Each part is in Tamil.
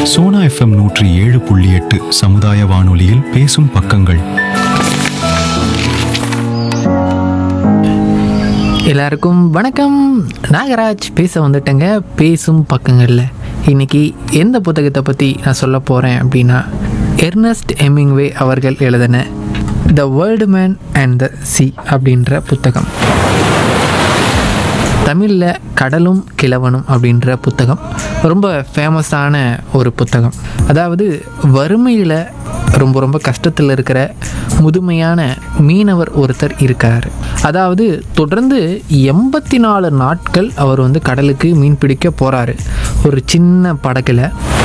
சோனா எஃப்எம் நூற்றி ஏழு புள்ளி எட்டு சமுதாய வானொலியில் பேசும் பக்கங்கள் எல்லாருக்கும் வணக்கம் நாகராஜ் பேச வந்துட்டேங்க பேசும் பக்கங்களில் இன்னைக்கு எந்த புத்தகத்தை பற்றி நான் சொல்ல போகிறேன் அப்படின்னா எர்னஸ்ட் ஹெமிங்வே அவர்கள் எழுதின the old man and the sea அப்படின்ற புத்தகம் தமிழில் கடலும் கிழவனும் அப்படின்ற புத்தகம் ரொம்ப ஃபேமஸான ஒரு புத்தகம் அதாவது வறுமையில் ரொம்ப ரொம்ப கஷ்டத்தில் இருக்கிற முதுமையான மீனவர் ஒருத்தர் இருக்கார் அதாவது தொடர்ந்து எண்பத்தி நாலு நாட்கள் அவர் வந்து கடலுக்கு மீன் பிடிக்க போகிறாரு ஒரு சின்ன படகுல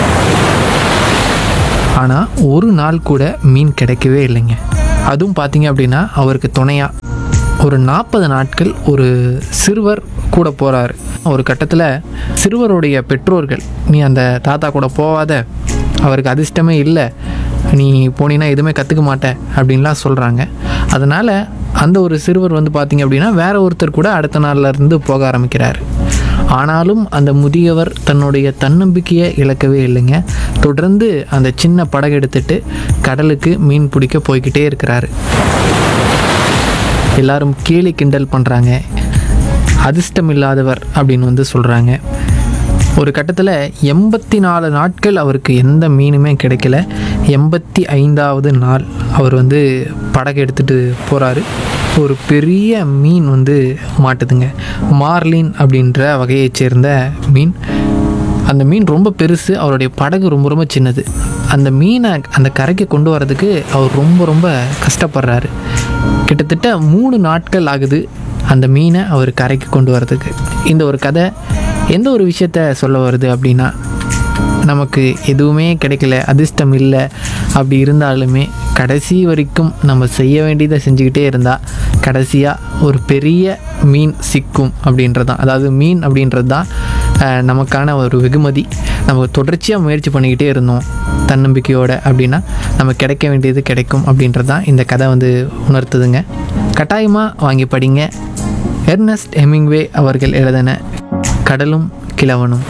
ஆனால் ஒரு நாள் கூட மீன் கிடைக்கவே இல்லைங்க அதுவும் பார்த்தீங்க அப்படின்னா அவருக்கு துணையாக ஒரு நாற்பது நாட்கள் ஒரு சிறுவர் கூட போகிறாரு ஒரு கட்டத்தில் சிறுவருடைய பெற்றோர்கள் நீ அந்த தாத்தா கூட போகாத அவருக்கு அதிர்ஷ்டமே இல்லை நீ போனீன்னா எதுவுமே கற்றுக்க மாட்ட அப்படின்லாம் சொல்கிறாங்க அதனால் அந்த ஒரு சிறுவர் வந்து பார்த்தீங்க அப்படின்னா வேற ஒருத்தர் கூட அடுத்த நாள்ல இருந்து போக ஆரம்பிக்கிறார் ஆனாலும் அந்த முதியவர் தன்னுடைய தன்னம்பிக்கையை இழக்கவே இல்லைங்க தொடர்ந்து அந்த சின்ன படகு எடுத்துட்டு கடலுக்கு மீன் பிடிக்க போய்கிட்டே இருக்கிறாரு எல்லாரும் கேலி கிண்டல் பண்ணுறாங்க அதிர்ஷ்டம் இல்லாதவர் அப்படின்னு வந்து சொல்கிறாங்க ஒரு கட்டத்தில் எண்பத்தி நாலு நாட்கள் அவருக்கு எந்த மீனுமே கிடைக்கல எண்பத்தி ஐந்தாவது நாள் அவர் வந்து படகு எடுத்துகிட்டு போகிறாரு ஒரு பெரிய மீன் வந்து மாட்டுதுங்க மார்லின் அப்படின்ற வகையைச் சேர்ந்த மீன் அந்த மீன் ரொம்ப பெருசு அவருடைய படகு ரொம்ப ரொம்ப சின்னது அந்த மீனை அந்த கரைக்கு கொண்டு வரதுக்கு அவர் ரொம்ப ரொம்ப கஷ்டப்படுறாரு கிட்டத்தட்ட மூணு நாட்கள் ஆகுது அந்த மீனை அவர் கரைக்கு கொண்டு வரதுக்கு இந்த ஒரு கதை எந்த ஒரு விஷயத்த சொல்ல வருது அப்படின்னா நமக்கு எதுவுமே கிடைக்கல அதிர்ஷ்டம் இல்லை அப்படி இருந்தாலுமே கடைசி வரைக்கும் நம்ம செய்ய வேண்டியதை செஞ்சுக்கிட்டே இருந்தால் கடைசியாக ஒரு பெரிய மீன் சிக்கும் அப்படின்றது தான் அதாவது மீன் அப்படின்றது தான் அஹ், நமக்கான ஒரு வெகுமதி நம்ம தொடர்ச்சியாக முயற்சி பண்ணிக்கிட்டே இருந்தோம் தன்னம்பிக்கையோட அப்படின்னா நம்ம கிடைக்க வேண்டியது கிடைக்கும் அப்படின்றது தான் இந்த கதை வந்து உணர்த்துதுங்க கட்டாயமாக வாங்கி படிங்க எர்னஸ்ட் ஹெமிங்வே அவர்கள் எழுதின கடலும் கிழவனும்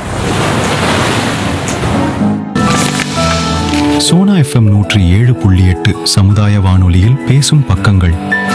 சோனா எஃப்எம் நூற்றி ஏழு புள்ளி எட்டு சமுதாய வானொலியில் பேசும் பக்கங்கள்